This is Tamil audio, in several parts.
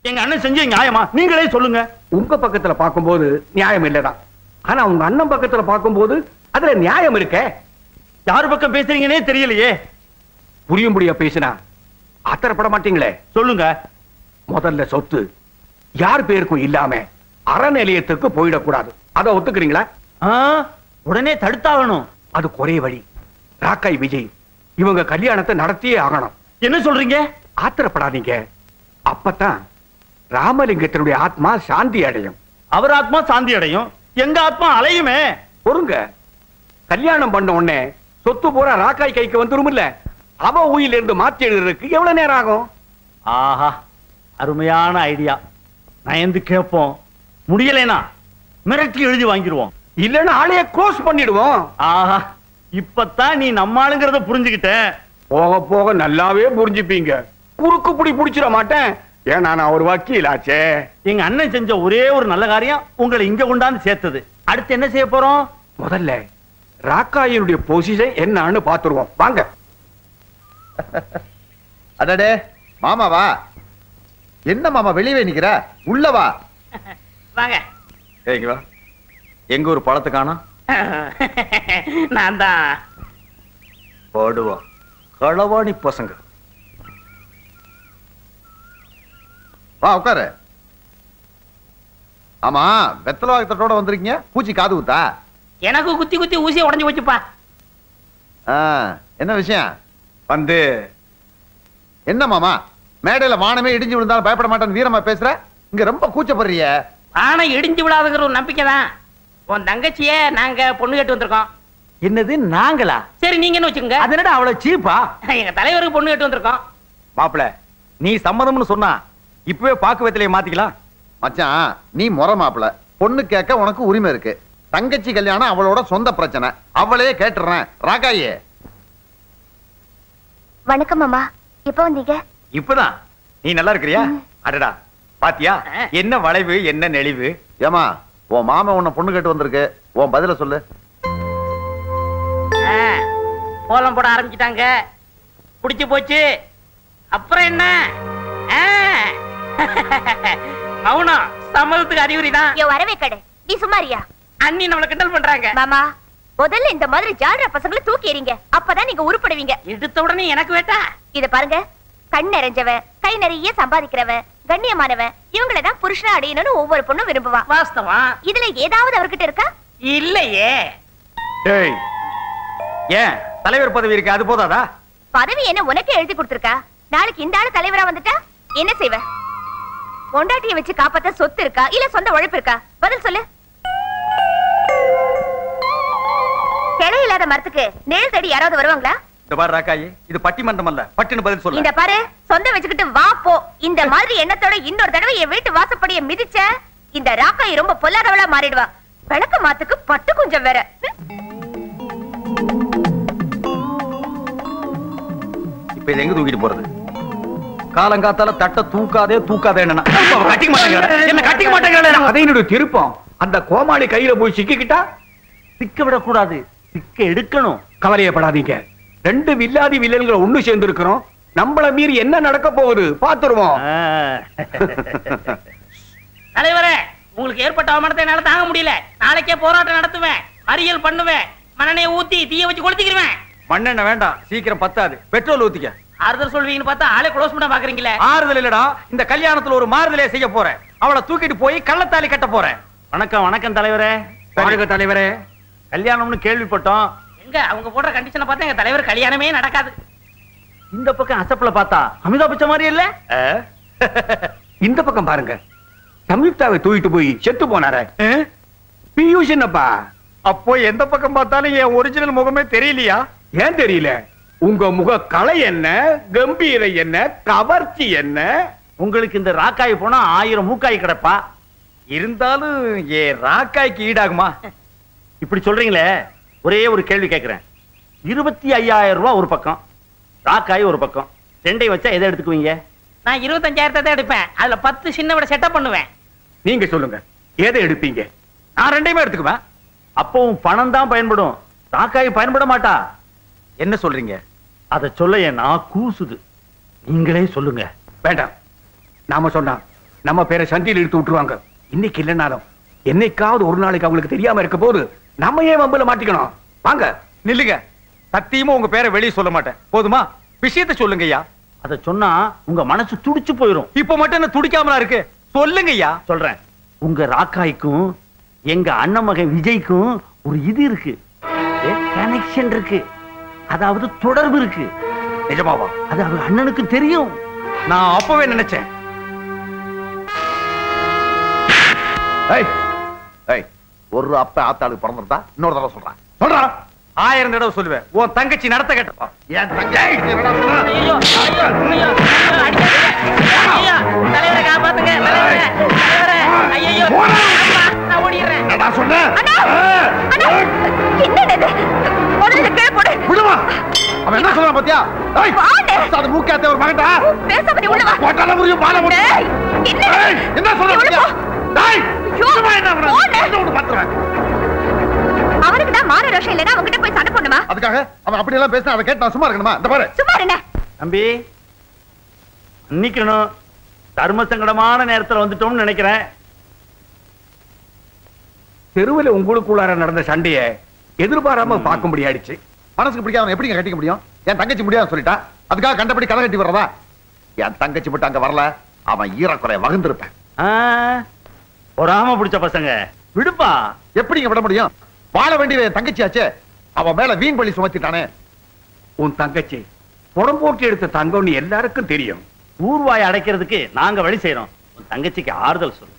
எங்க அண்ணன் செஞ்ச நியாயமா நீங்களே சொல்லுங்க உங்க பக்கத்துல பார்க்கும்போது நியாயம் இல்லதான் ஆனா உங்க அண்ணன் பக்கத்துல பார்க்கும்போது அதுல நியாயம் இருக்கே யார் பக்கம் பேசுறீங்கன்னே தெரியலையே புரியும்படியா பேசினா ஆத்திரப்பட மாட்டீங்களே சொல்லுங்க முதல்ல சொத்து யார் பேருக்கும் இல்லாம அறநிலையத்துக்கு போயிடக்கூடாது அதை ஒத்துக்கிறீங்களா ஆ, உடனே தடுத்தாகணும் அது ஒரே வழி ராக்காய் விஜய் இவங்க கல்யாணத்தை நடத்தியே ஆகணும் என்ன சொல்றீங்க ஆத்திரப்படாதீங்க அப்பதான் ராமலிங்கத்தினுடைய ஆத்மா சாந்தி அடையும் அவர் ஆத்மா சாந்தி அடையும் எங்க ஆத்மா அலையுமே பொறுங்க கல்யாணம் பண்ண உடனே சொத்து பூரா ராக்காய் கைக்கு வந்துருமில்ல அவ உயில இருந்து மாத்தி எழுதுறதுக்கு எவ்வளவு நேரம் ஆகும் ஆஹா அருமையான ஐடியா நயந்து கேட்போம் முடியலைனா மிரட்டி எழுதி வாங்கிடுவோம் இல்லன்னா ஆளைய க்ளோஸ் பண்ணிடுவோம் ஆஹா இப்பதான் நீ நம்மாளுங்கிறத புரிஞ்சுக்கிட்ட போக போக நல்லாவே புரிஞ்சுப்பீங்க குறுக்கு புடி புடிச்சிட மாட்டேன் ஏன்னா நான் ஒரு வக்கீல் ஆச்சே எங்க அண்ணன் செஞ்ச ஒரே ஒரு நல்ல காரியம் உங்களை இங்க கொண்டாந்து சேர்த்தது அடுத்து என்ன செய்ய போறோம் முதல்ல ராக்காயினுடைய பொசிஷன் என்னன்னு பாத்துருவோம் வாங்க அடடே மாமாவா என்ன மாமா வெளியவே நிக்கிற உள்ள வா வாங்க ஏங்க வா எங்க ஒரு பழத்தை காணோம் நான் தான் போடுவா களவாணி பசங்க வா உட்காரு ஆமா வெத்தலை வாக்கத்தோட வந்திருக்கீங்க பூச்சி காது ஊத்தா எனக்கு குத்தி குத்தி ஊசியை உடைஞ்சு போச்சுப்பா ஆ, என்ன விஷயம் வந்து என்ன மாமா மேடையில வானமே இடிஞ்சு விழுந்தாலும் பயப்பட மாட்டேன்னு வீரமா பேசுற இங்க ரொம்ப கூச்சப்படுறிய ஆனா இடிஞ்சு விழாதுங்கிற ஒரு நம்பிக்கை தான் உன் தங்கச்சிய நாங்க பொண்ணு கேட்டு வந்திருக்கோம் என்னது நாங்களா சரி நீங்க என்ன வச்சுக்கோங்க அது என்னடா அவ்வளவு சீப்பா எங்க தலைவருக்கு பொண்ணு கேட்டு வந்திருக்கோம் மாப்பிள நீ சம்மதம்னு சொன்னா இப்பவே பாக்கு வெத்தலையை மாத்திக்கலாம் மச்சான் நீ முறை மாப்பிள பொண்ணு கேட்க உனக்கு உரிமை இருக்கு தங்கச்சி கல்யாணம் அவளோட சொந்த பிரச்சனை அவளையே கேட்டுறேன் ராகாயே வணக்கம் மாமா எப்போ வந்தீங்க இப்பதான் நீ நல்லா இருக்கிறியா அடடா பாத்தியா ஆ. என்ன வளைவு என்ன நெளிவு ஏமா உன் மாமன் உன்னை பொண்ணு கேட்டு வந்திருக்கு உன் பதில சொல்லு ஆ, கோலம் போட ஆரம்பிச்சிட்டாங்க குடிச்சு போச்சு அப்புறம் என்ன ஆ. மௌனம் சம்மதத்துக்கு அறிகுறி தான் யோ வரவே கடை நீ சும்மாரியா அண்ணி நம்மள கிண்டல் பண்றாங்க மாமா முதல்ல இந்த மாதிரி ஜால்ரா பசங்களை தூக்கி எறிங்க அப்பதான் நீங்க உருப்படுவீங்க எடுத்த உடனே எனக்கு வேட்டா இத பாருங்க கண் நிறைஞ்சவன் கை நிறைய சம்பாதிக்கிறவன் கண்ணியமானவன் இவங்கள தான் புருஷனா அடையணும்னு ஒவ்வொரு பொண்ணும் விரும்புவான் வாஸ்தவம் இதுல ஏதாவது அவர்கிட்ட இருக்கா இல்லையே டேய் ஏன் தலைவர் பதவி இருக்கு அது போதாதா பதவி என்ன உனக்கே எழுதி கொடுத்திருக்கா நாளைக்கு இந்த ஆளு தலைவரா வந்துட்டா என்ன செய்வ பொண்டாட்டிய வச்சு காப்பாத்த சொத்து இருக்கா இல்ல சொந்த உழைப்பு இருக்கா பதில் சொல்லு கிளை இல்லாத மரத்துக்கு நேல் தடி யாராவது வருவாங்களா இந்த பாரு ராக்காயி இது பட்டிமன்றம் அல்ல பட்டுன்னு பதில் சொல்ல இந்த பாரு சொந்த வச்சுக்கிட்டு வா போ இந்த மாதிரி எண்ணத்தோட இன்னொரு தடவை என் வீட்டு வாசப்படிய மிதிச்ச இந்த ராக்காய் ரொம்ப பொல்லாதவளா மாறிடுவா விளக்க மாத்துக்கு பட்டு குஞ்சம் வேற ம். இப்ப இதை எங்க தூக்கிட்டு போறது காலங்காத்தால தட்ட தூக்காதே தூக்காதே என்ன கட்டிக்க மாட்டேங்கிறா என்ன கட்டிக்க மாட்டேங்கிறா அதை என்னுடைய திருப்பம் அந்த கோமாளி கையில போய் சிக்கிக்கிட்டா சிக்க விடக்கூடாது சிக்க எடுக்கணும் கவலையப்படாதீங்க ரெண்டு வில்லாதி வில்லன்களை ஒண்ணு சேர்ந்து இருக்கிறோம் நம்மள மீறி என்ன நடக்க போகுது பாத்துருவோம் ஆ. தலைவரே உங்களுக்கு ஏற்பட்ட அவமானத்தை என்னால தாங்க முடியல நாளைக்கே போராட்டம் நடத்துவேன் மறியல் பண்ணுவேன் மண்ணெண்ணெயை ஊத்தி தீய வச்சு கொளுத்திக்கிடுவேன் மண்ணெண்ண வேண்டாம் சீக்கிரம் பத்தாது பெட்ரோல் ஊத்திக்க ஆறுதல் சொல்வீங்கன்னு பார்த்தா ஆளே க்ளோஸ் பண்ண பாக்குறீங்களே ஆறுதல் இல்லடா இந்த கல்யாணத்துல ஒரு மாறுதலே செய்ய போறேன் அவளை தூக்கிட்டு போய் கள்ளத்தாலி கட்ட போறேன் வணக்கம் வணக்கம் தலைவரே வாழ்க தலைவரே கல்யாணம்னு கேள்விப்பட்டோம் எங்க அவங்க போடுற கண்டிஷனை பார்த்தா எங்க தலைவர் கல்யாணமே நடக்காது இந்த பக்கம் அசப்புல பார்த்தா அமிதாப் பச்சன் மாதிரி இல்ல இந்த பக்கம் பாருங்க சம்யுக்தாவை தூக்கிட்டு போய் செத்து போனாரே பியூஷ் என்னப்பா அப்போ எந்த பக்கம் பார்த்தாலும் என் ஒரிஜினல் முகமே தெரியலையா ஏன் தெரியல உங்க முக கலை என்ன கம்பீரம் என்ன கவர்ச்சி என்ன உங்களுக்கு இந்த ராக்காய் போனா ஆயிரம் மூக்காய் கிடப்பா இருந்தாலும் ஏ ராக்காய்க்கு ஈடாகுமா இப்படி சொல்றீங்களே ஒரே ஒரு கேள்வி கேட்கிறேன் இருபத்தி ஐயாயிரம் ரூபாய் ஒரு பக்கம் ராக்காய் ஒரு பக்கம் ரெண்டையும் வச்சா எதை எடுத்துக்குவீங்க நான் இருபத்தஞ்சாயிரத்தை தான் எடுப்பேன் அதுல பத்து சின்ன விட செட்டப் பண்ணுவேன் நீங்க சொல்லுங்க எதை எடுப்பீங்க நான் ரெண்டையுமே எடுத்துக்குவேன் அப்பவும் பணம் தான் பயன்படும் ராக்காய் பயன்பட மாட்டா என்ன சொல்றீங்க அதை சொல்ல என் நான் கூசுது நீங்களே சொல்லுங்க வேண்டாம் நாம சொன்னா நம்ம பேரை சந்தியில் இழுத்து விட்டுருவாங்க இன்னைக்கு இல்லைனாலும் என்னைக்காவது ஒரு நாளைக்கு அவங்களுக்கு தெரியாம இருக்க போது நம்ம ஏன் வம்புல மாட்டிக்கணும் வாங்க நில்லுங்க சத்தியமா உங்க பேரை வெளியே சொல்ல மாட்டேன் போதுமா விஷயத்த சொல்லுங்க ஐயா அத சொன்னா உங்க மனசு துடிச்சு போயிரும் இப்ப மட்டும் என்ன துடிக்காமலா இருக்கு சொல்லுங்க ஐயா சொல்றேன் உங்க ராக்காய்க்கும் எங்க அண்ணன் மகன் விஜய்க்கும் ஒரு இது இருக்கு கனெக்ஷன் இருக்கு அதாவது தொடர்பு இருக்கு நிஜமாவா அது அவர் அண்ணனுக்கு தெரியும் நான் அப்பவே நினைச்சேன் ஏய், ஏய், ஒரு அப்ப ஆத்தாளுக்கு பிறந்திருந்தா இன்னொரு தடவை சொல்றேன் சொல்றா ஆயிரம் தடவை சொல்லுவேன் உன் தங்கச்சி நடத்த கேட்டப்பா என் தங்கச்சி என்னடா சொல்ற? ஐயோ ஐயோ ஐயோ அடிக்காதீங்க. ஐயோ தலைவரை காப்பாத்துங்க தலைவரை தலைவரை ஐயோ நான் ஓடிடுறேன் என்னடா சொன்ன அண்ணா! அண்ணா! என்னது இது? முதல்ல கீழே போடு. விடுமா அவன் என்ன சொல்றான் பாத்தியா ஏய், வாடே. அது மூக்காத்த ஒரு மகன்டா பேசாம நீ உள்ள வா. போட்டால முடியும் பால முடியும் டேய், என்னது? ஏய், என்ன சொல்ற நீ உள்ள பாத்தியா போ. டேய் ஐயோ, சும்மா என்ன பண்ண போடே. என்ன ஒண்ணு பாத்துறேன் அவனுக்கு தான் மான ரோஷம் இல்லைன்னா அவன்கிட்ட போய் சண்டை போடணுமா அதுக்காக அவன் அப்படி எல்லாம் பேசினா அதை கேட்டு நான் சும்மா இருக்கணுமா இந்த பாரு சும்மா என்ன தம்பி நிக்கணும் தர்ம சங்கடமான நேரத்துல வந்துட்டோம்னு நினைக்கிறேன் தெருவில் உங்களுக்குள்ளார நடந்த சண்டைய எதிர்பாராம பார்க்கும்படி ஆயிடுச்சு மனசுக்கு பிடிக்காம எப்படிங்க கட்டிக்க முடியும் என் தங்கச்சி முடியாது சொல்லிட்டா அதுக்காக கண்டபடி கதை கட்டி வர்றதா என் தங்கச்சி மட்டும் அங்க வரல அவன் ஈரக்குறைய வகுந்திருப்பேன் ஆ, பொறாம பிடிச்ச பசங்க விடுப்பா எப்படிங்க விட முடியும் வாழ வேண்டியது என் தங்கச்சியாச்சே அவன் மேல வீண் பழி சுமத்திட்டானே உன் தங்கச்சி புறம் போட்டு எடுத்த தங்கம்னு எல்லாருக்கும் தெரியும் ஊர்வாய் அடைக்கிறதுக்கு நாங்க வழி செய்யறோம் உன் தங்கச்சிக்கு ஆறுதல் சொல்லு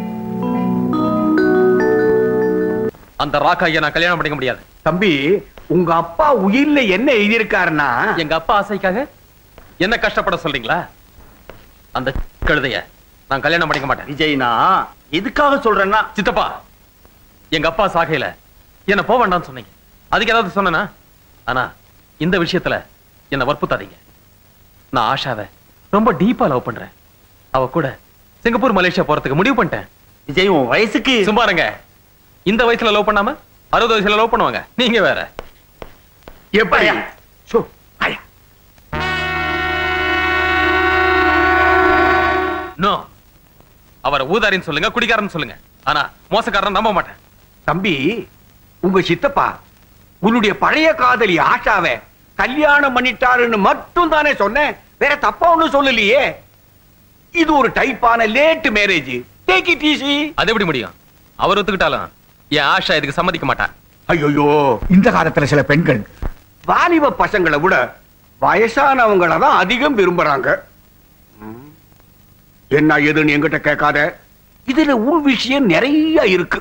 அந்த ராக்காயை நான் கல்யாணம் பண்ணிக்க முடியாது தம்பி உங்க அப்பா உயிர்ல என்ன எழுதியிருக்காருன்னா எங்க அப்பா ஆசைக்காக என்ன கஷ்டப்பட சொல்றீங்களா அந்த கழுதைய நான் கல்யாணம் பண்ணிக்க மாட்டேன் விஜய்னா எதுக்காக சொல்றேன்னா சித்தப்பா எங்க அப்பா சாகையில என்ன போக வேண்டாம்னு சொன்னீங்க அதுக்கு ஏதாவது சொன்னனா ஆனா இந்த விஷயத்துல என்ன வற்புத்தாதீங்க நான் ஆஷாவை ரொம்ப டீப்பா லவ் பண்றேன் அவ கூட சிங்கப்பூர் மலேசியா போறதுக்கு முடிவு பண்ணிட்டேன் விஜய் உன் வயசுக்கு சும்மா இருங்க இந்த வயசுல லவ் பண்ணாம அறுபது வயசுல லவ் பண்ணுவாங்க நீங்க வேற எப்படி சோ, ஐயா. நோ அவரை ஊதாரின்னு சொல்லுங்க குடிகாரன்னு சொல்லுங்க ஆனா மோசக்காரன் நம்ப மாட்டேன் தம்பி உங்க சித்தப்பா உன்னுடைய பழைய காதலி ஆஷாவை கல்யாணம் பண்ணிட்டாருன்னு மட்டும் தானே சொன்னேன் வேற தப்பா ஒண்ணும் சொல்லலையே இது ஒரு டைப்பான late marriage take it easy அது எப்படி முடியும் அவர் ஒத்துக்கிட்டாலும் என் ஆஷா இதுக்கு சம்மதிக்க மாட்டா ஐயோ இந்த காலத்துல சில பெண்கள் வாலிப பசங்களை விட வயசானவங்கள தான் அதிகம் விரும்புறாங்க ம். என்ன ஏதுன்னு என்கிட்ட கேட்காத இதுல உள் விஷயம் நிறைய இருக்கு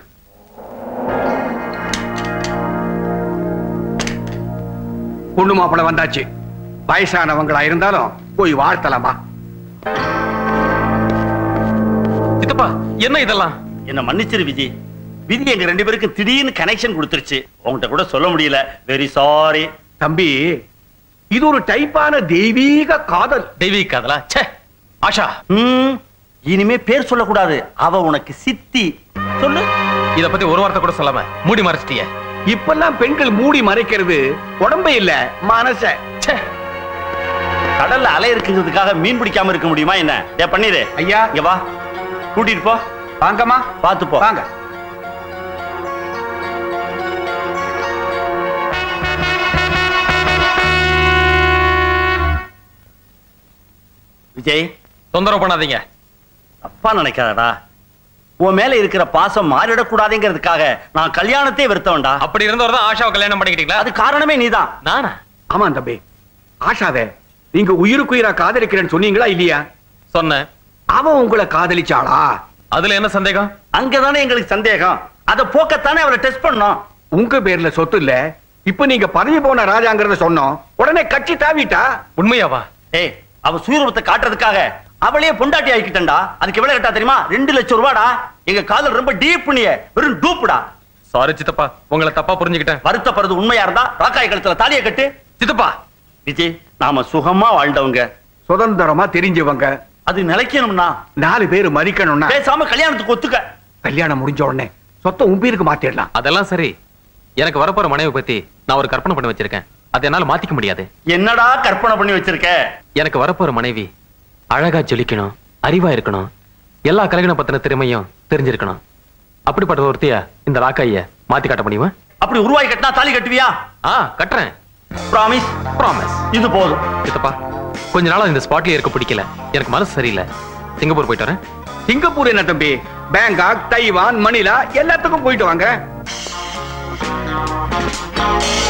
பொண்ணு மாப்பிள வந்தாச்சு வயசானவங்களா இருந்தாலும் போய் வாழ்த்தலாமா சித்தப்பா என்ன இதெல்லாம் என்ன மன்னிச்சிரு விஜய் விதி எங்க ரெண்டு பேருக்கு திடீர்னு கனெக்ஷன் கொடுத்துருச்சு உன்கிட்ட கூட சொல்ல முடியல வெரி சாரி தம்பி இது ஒரு டைப்பான தெய்வீக காதல் தெய்வீக காதலா ச்சே ஆஷா ம் இனிமே பேர் சொல்லக்கூடாது அவ உனக்கு சித்தி சொல்லு இத பத்தி ஒரு வார்த்தை கூட சொல்லாம மூடி மறைச்சிட்டிய இப்பெல்லாம் பெண்கள் மூடி மறைக்கிறது உடம்பே இல்ல மனச ச்சே கடல்ல அலை இருக்குங்கிறதுக்காக மீன் பிடிக்காம இருக்க முடியுமா என்ன ஏ பண்ணிரு ஐயா. இங்க வா கூட்டிட்டு போ வாங்கம்மா பாத்து போ வாங்க விஜய் தொந்தரவு பண்ணாதீங்க தப்பா நினைக்காதடா உன் மேல இருக்கிற பாசம் மாறிடக்கூடாதுங்கிறதுக்காக நான் கல்யாணத்தை வெறுத்தவன்டா அப்படி இருந்தவர் தான் ஆஷாவை கல்யாணம் பண்ணிக்கிட்டீங்களா அது காரணமே நீதான் நானா ஆமா தம்பி ஆஷாவே நீங்க உயிருக்குயிரா காதலிக்கிறேன்னு சொன்னீங்களா இல்லையா சொன்னேன் அவன் உங்களை காதலிச்சாளா அதுல என்ன சந்தேகம் அங்கதானே எங்களுக்கு சந்தேகம் அதை போக்கத்தானே அவளை டெஸ்ட் பண்ணோம் உங்க பேர்ல சொத்து இல்ல இப்ப நீங்க பதவி போன ராஜாங்கிறத சொன்னோம் உடனே கட்சி தாவிட்டா உண்மையாவா ஏய் அவ சுயரூபத்தை காட்டுறதுக்காக அவளையே பொண்டாட்டி ஆக்கிட்டா அதுக்கு எவ்வளவு கேட்டா தெரியுமா ரெண்டு லட்சம் ரூபாடா எங்க காதல் ரொம்ப டீப் பண்ணிய வெறும் டூப்புடா சாரி சித்தப்பா உங்களை தப்பா புரிஞ்சுக்கிட்டேன் வருத்தப்படுறது உண்மையா இருந்தா ராக்காய் கழுத்துல தாலியை கட்டு சித்தப்பா விஜய் நாம சுகமா வாழ்ந்தவங்க சுதந்திரமா தெரிஞ்சவங்க அது நிலைக்கணும்னா நாலு பேர் மதிக்கணும்னா பேசாம கல்யாணத்துக்கு ஒத்துக்க கல்யாணம் முடிஞ்ச உடனே சொத்தை உன் பேருக்கு மாத்திடலாம் அதெல்லாம் சரி எனக்கு வரப்போற மனைவி பத்தி நான் ஒரு கற்பனை பண்ணி வச்சிருக்கேன் அதை என்னால மாத்திக்க முடியாது என்னடா கற்பனை பண்ணி வச்சிருக்க எனக்கு வரப்போற மனைவி அழகா ஜொலிக்கணும் அறிவா இருக்கணும் எல்லா கலைஞனை பத்தின திறமையும் தெரிஞ்சிருக்கணும் அப்படிப்பட்ட ஒருத்தைய இந்த ராக்காய மாத்தி காட்ட முடியுமா அப்படி உருவாய் கட்டினா தாலி கட்டுவியா ஆ கட்டுறேன் ப்ராமிஸ் ப்ராமிஸ் இது போதும் சித்தப்பா கொஞ்ச நாளா இந்த ஸ்பாட்லயே இருக்க பிடிக்கல எனக்கு மனசு சரியில்லை சிங்கப்பூர் போயிட்டு வரேன் சிங்கப்பூர் என்ன தம்பி பேங்காக் தைவான் மணிலா எல்லாத்துக்கும் போயிட்டு வாங்க